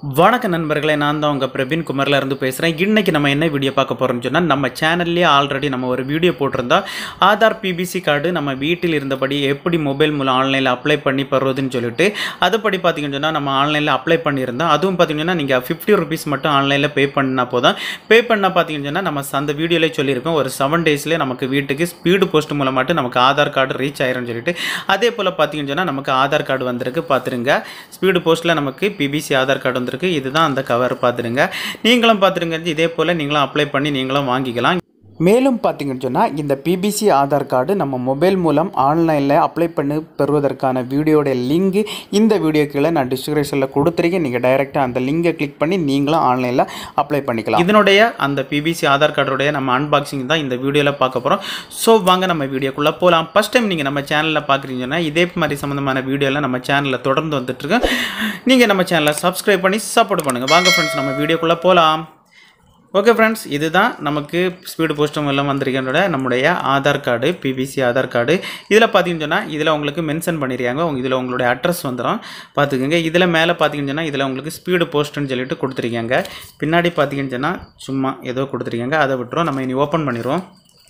வணக்க நண்பர்களே நான் தான் உங்கள் பிரவீன் குமார்ல இருந்து பேசுகிறேன் இன்றைக்கி நம்ம என்ன வீடியோ பார்க்க போகிறோம்னு சொன்னால் நம்ம சேனல்லே ஆல்ரெடி நம்ம ஒரு வீடியோ போட்டிருந்தோம் ஆதார் பிபிசி கார்டு நம்ம வீட்டில் இருந்தபடி எப்படி மொபைல் மூலம் ஆன்லைனில் அப்ளை பண்ணி பெறுவதுன்னு சொல்லிட்டு அதுபடி பார்த்தீங்கன்னு சொன்னால் நம்ம ஆன்லைனில் அப்ளை பண்ணியிருந்தோம் அதுவும் பார்த்தீங்கன்னா நீங்கள் ஃபிஃப்டி ருபீஸ் மட்டும் ஆன்லைனில் பே பண்ணால் போதும் பே பண்ணால் பார்த்தீங்கன்னு சொன்னால் நம்ம அந்த வீடியோவிலே சொல்லியிருக்கோம் ஒரு செவன் டேஸ்லேயே நமக்கு வீட்டுக்கு ஸ்பீடு போஸ்ட் மூலமாட்டு நமக்கு ஆதார் கார்டு ரீச் ஆயிரும்னு சொல்லிட்டு அதே போல் பார்த்தீங்கன்னு சொன்னால் நமக்கு ஆதார் கார்டு வந்திருக்கு பார்த்துருங்க ஸ்பீடு போஸ்ட்டில் நமக்கு பிபிசி ஆதார் கார்டு வந்திருக்கு இதுதான் அந்த கவர் பார்த்துருங்க நீங்களும் பார்த்துருங்க இதே போல் நீங்களும் அப்ளை பண்ணி நீங்களும் வாங்கிக்கலாம் மேலும் பார்த்தீங்கன்னு சொன்னால் இந்த பிபிசி ஆதார் கார்டு நம்ம மொபைல் மூலம் ஆன்லைனில் அப்ளை பண்ணி பெறுவதற்கான வீடியோட லிங்க் இந்த வீடியோ கீழே நான் டிஸ்கிரிப்ஷனில் கொடுத்துருக்கேன் நீங்கள் டைரெக்டாக அந்த லிங்கை கிளிக் பண்ணி நீங்களும் ஆன்லைனில் அப்ளை பண்ணிக்கலாம் இதனுடைய அந்த பிபிசி ஆதார் கார்டுடைய நம்ம அன்பாக்சிங் தான் இந்த வீடியோவில் பார்க்க போகிறோம் ஸோ வாங்க நம்ம வீடியோக்குள்ளே போகலாம் ஃபஸ்ட் டைம் நீங்கள் நம்ம சேனலில் பார்க்குறீங்கன்னா இதே மாதிரி சம்மந்தமான வீடியோலாம் நம்ம சேனலில் தொடர்ந்து வந்துட்டுருக்கோம் நீங்கள் நம்ம சேனலை சப்ஸ்கிரைப் பண்ணி சப்போர்ட் பண்ணுங்கள் வாங்க ஃப்ரெண்ட்ஸ் நம்ம வீடியோக்குள்ளே போகலாம் ஓகே ஃப்ரெண்ட்ஸ் இதுதான் நமக்கு ஸ்பீடு போஸ்ட்டும் எல்லாம் வந்திருக்கின்ற நம்முடைய Aadhaar card PVC Aadhaar card இதில் பார்த்தீங்கன்னு சொன்னால் இதில் உங்களுக்கு மென்ஷன் பண்ணியிருக்காங்க உங்க இதில் உங்களுடைய அட்ரஸ் வந்துடும் பார்த்துக்கோங்க இதில் மேலே பார்த்தீங்கன்னு சொன்னால் இதில் உங்களுக்கு ஸ்பீடு போஸ்ட்டுன்னு சொல்லிட்டு கொடுத்துருக்காங்க பின்னாடி பார்த்தீங்கன்னு சொன்னால் சும்மா ஏதோ கொடுத்துருக்காங்க அதை விட்டுரும் நம்ம இனி ஓப்பன் பண்ணிடுவோம்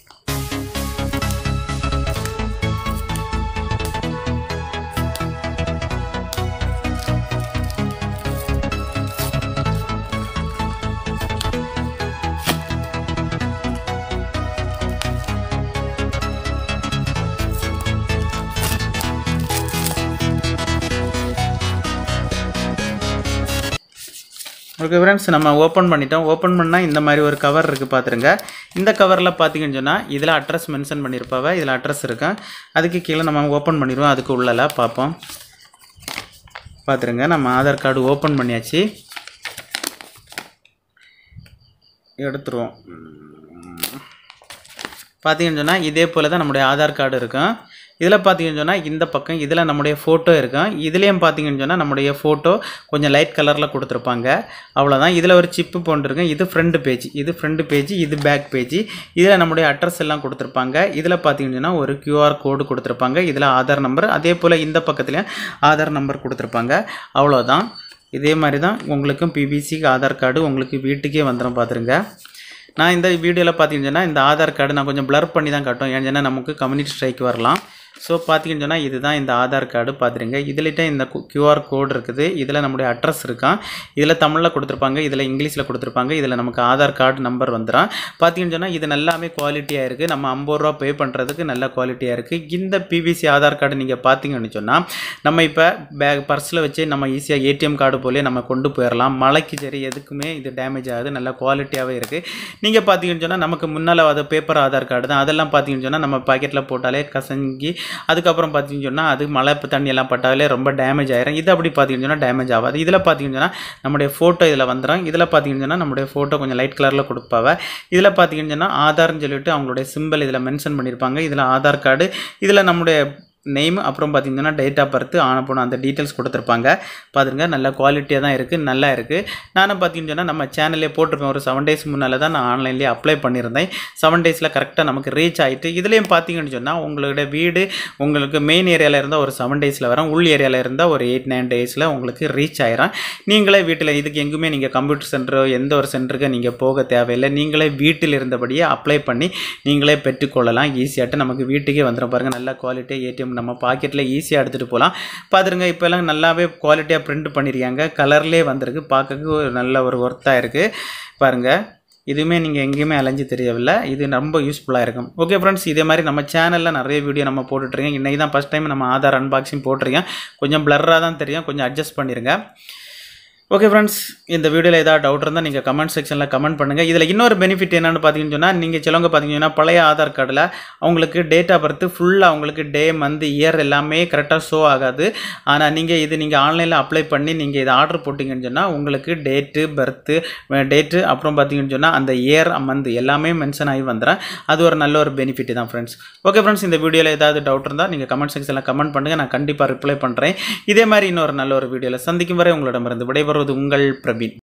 ஓகே ஃப்ரெண்ட்ஸ் நம்ம ஓப்பன் பண்ணிட்டோம் ஓப்பன் பண்ணால் இந்த மாதிரி ஒரு கவர் இருக்குது பார்த்துருங்க இந்த கவரில் பார்த்தீங்கன்னு சொன்னால் இதில் அட்ரஸ் மென்ஷன் பண்ணியிருப்பாவ இதில் அட்ரஸ் இருக்கும் அதுக்கு கீழே நம்ம ஓப்பன் பண்ணிடுவோம் அதுக்கு உள்ளல பார்ப்போம் பார்த்துருங்க நம்ம ஆதார் கார்டு ஓப்பன் பண்ணியாச்சு எடுத்துருவோம் பார்த்தீங்கன்னு சொன்னால் இதே போல் தான் நம்முடைய ஆதார் கார்டு இருக்கும் இதில் பார்த்தீங்கன்னு சொன்னால் இந்த பக்கம் இதில் நம்முடைய ஃபோட்டோ இருக்கும் இதுலேயும் பார்த்தீங்கன்னு சொன்னால் நம்முடைய ஃபோட்டோ கொஞ்சம் லைட் கலரில் கொடுத்துருப்பாங்க அவ்வளோதான் இதில் ஒரு சிப்பு போன்றிருக்கும் இது ஃப்ரண்ட் பேஜ் இது ஃப்ரண்ட் பேஜ் இது பேக் பேஜ் இதில் நம்முடைய அட்ரஸ் எல்லாம் கொடுத்துருப்பாங்க இதில் பார்த்தீங்கன்னு சொன்னால் ஒரு கியூஆர் கோடு கொடுத்துருப்பாங்க இதில் ஆதார் நம்பர் அதே போல் இந்த பக்கத்துலேயும் ஆதார் நம்பர் கொடுத்துருப்பாங்க அவ்வளோதான் இதே மாதிரி தான் உங்களுக்கும் பிபிசி ஆதார் கார்டு உங்களுக்கு வீட்டுக்கே வந்துடும் பார்த்துருங்க நான் இந்த வீடியோவில் பார்த்தீங்கன்னா இந்த ஆதார் கார்டு நான் கொஞ்சம் ப்ளர் பண்ணி தான் காட்டும் ஏன்னா நமக்கு கம்யூனிட்டி ஸ்ட்ரைக் வரலாம் ஸோ பார்த்தீங்கன்னு சொன்னால் இதுதான் இந்த ஆதார் கார்டு பார்த்துருங்க இதுலிட்ட இந்த கியூஆர் கோடு இருக்குது இதில் நம்முடைய அட்ரஸ் இருக்கான் இதில் தமிழில் கொடுத்துருப்பாங்க இதில் இங்கிலீஷில் கொடுத்துருப்பாங்க இதில் நமக்கு ஆதார் கார்டு நம்பர் வந்துடும் பார்த்தீங்கன்னு சொன்னால் இது நல்லாமே குவாலிட்டியாக இருக்குது நம்ம ஐம்பது ரூபா பே பண்ணுறதுக்கு நல்ல குவாலிட்டியாக இருக்குது இந்த பிபிசி ஆதார் கார்டு நீங்கள் பார்த்தீங்கன்னு சொன்னால் நம்ம இப்போ பேக் பர்ஸில் வச்சு நம்ம ஈஸியாக ஏடிஎம் கார்டு போலே நம்ம கொண்டு போயிடலாம் மழைக்கு சரி எதுக்குமே இது டேமேஜ் ஆகுது நல்ல குவாலிட்டியாகவே இருக்குது நீங்கள் பார்த்தீங்கன்னு சொன்னால் நமக்கு முன்னால் அது பேப்பர் ஆதார் கார்டு தான் அதெல்லாம் பார்த்தீங்கன்னு சொன்னால் நம்ம பாக்கெட்டில் போட்டாலே கசங்கி அதுக்கப்புறம் பார்த்தீங்கன்னு சொன்னால் அது மழை தண்ணி எல்லாம் பட்டாலே ரொம்ப டேமேஜ் ஆயிரும் இது அப்படி பார்த்தீங்கன்னு சொன்னால் டேமேஜ் ஆகாது இதில் பார்த்தீங்கன்னு சொன்னால் நம்முடைய ஃபோட்டோ இதில் வந்துடும் இதில் பார்த்தீங்கன்னு சொன்னால் நம்முடைய ஃபோட்டோ கொஞ்சம் லைட் கலரில் கொடுப்பாவ இதில் பார்த்தீங்கன்னு சொன்னால் ஆதார்னு சொல்லிட்டு அவங்களுடைய சிம்பிள் இதில் மென்ஷன் பண்ணியிருப்பாங்க இதில் ஆதார் கார்டு இதில் நம்முடைய நெய்ம் அப்புறம் பார்த்தீங்கன்னா டேட் ஆஃப் பர்த் ஆன போன அந்த டீட்டெயில்ஸ் கொடுத்துருப்பாங்க பாருங்க நல்ல குவாலிட்டியாக தான் இருக்குது நல்லா இருக்குது நானும் பார்த்தீங்கன்னு சொன்னால் நம்ம சேனல்லே போட்டிருப்பேன் ஒரு செவன் டேஸ் முன்னால் தான் நான் ஆன்லைன்லேயே அப்ளை பண்ணியிருந்தேன் செவன் டேஸில் கரெக்டாக நமக்கு ரீச் ஆகிட்டு இதுலேயும் பார்த்தீங்கன்னு சொன்னால் உங்களோட வீடு உங்களுக்கு மெயின் ஏரியாவில் இருந்தால் ஒரு செவன் டேஸில் வரும் உள் ஏரியாவில் இருந்தால் ஒரு எயிட் நைன் டேஸில் உங்களுக்கு ரீச் ஆயிரும் நீங்களே வீட்டில் இதுக்கு எங்குமே நீங்கள் கம்ப்யூட்டர் சென்டரோ எந்த ஒரு சென்டருக்கு நீங்கள் போக தேவையில்லை நீங்களே வீட்டில் இருந்தபடியே அப்ளை பண்ணி நீங்களே பெற்றுக்கொள்ளலாம் ஈஸியாட்டு நமக்கு வீட்டுக்கே வந்துடும் பாருங்கள் நல்ல குவாலிட்டியாக ஏடிஎம் நம்ம பாக்கெட்டில் ஈஸியாக எடுத்துகிட்டு போகலாம் பார்த்துருங்க இப்போல்லாம் நல்லாவே குவாலிட்டியாக பிரிண்ட் பண்ணியிருக்காங்க கலர்லேயே வந்திருக்கு பார்க்கறதுக்கு ஒரு நல்ல ஒரு ஒர்த்தாக இருக்குது பாருங்கள் இதுவுமே நீங்கள் எங்கேயுமே அலைஞ்சு தெரியவில்லை இது ரொம்ப யூஸ்ஃபுல்லாக இருக்கும் ஓகே ஃப்ரெண்ட்ஸ் இதே மாதிரி நம்ம சேனலில் நிறைய வீடியோ நம்ம போட்டுட்ருக்கோம் இன்றைக்கி தான் ஃபஸ்ட் டைம் நம்ம ஆதார் அன்பாக்சிங் போட்டிருக்கேன் கொஞ்சம் பிளர்ராக தான் தெரியும் கொஞ்சம் அட்ஜஸ்ட் பண்ணிடுங்க ஓகே ஃப்ரெண்ட்ஸ் இந்த வீடியோவில் ஏதாவது டவுட் இருந்தால் நீங்கள் கமெண்ட் செக்ஷனில் கமெண்ட் பண்ணுங்கள் இதில் இன்னொரு பெனிஃபிட் என்னென்னு பார்த்தீங்கன்னு சொன்னால் நீங்கள் சிலவங்க பார்த்தீங்கன்னா பழைய ஆதார் கார்டில் அவங்களுக்கு டேட் ஆஃப் பர்த் ஃபுல்லாக அவங்களுக்கு டே மந்த் இயர் எல்லாமே கரெக்டாக ஷோ ஆகாது ஆனால் நீங்கள் இது நீங்கள் ஆன்லைனில் அப்ளை பண்ணி நீங்கள் இதை ஆர்டர் போட்டிங்கன்னு சொன்னால் உங்களுக்கு டேட்டு பர்த்து டேட்டு அப்புறம் பார்த்தீங்கன்னு சொன்னால் அந்த இயர் மந்த் எல்லாமே மென்ஷன் ஆகி வந்துடும் அது ஒரு நல்ல ஒரு பெனிஃபிட் தான் ஃப்ரெண்ட்ஸ் ஓகே ஃப்ரெண்ட்ஸ் இந்த வீடியோவில் ஏதாவது டவுட் இருந்தால் நீங்கள் கமெண்ட் செக்ஷனில் கமெண்ட் பண்ணுங்கள் நான் கண்டிப்பாக ரிப்ளை பண்ணுறேன் இதே மாதிரி இன்னொரு நல்ல ஒரு வீடியோவில் சந்திக்கும் வரை உங்களிடமிருந்து விடைபெறுவது உங்கள் பிரபீன்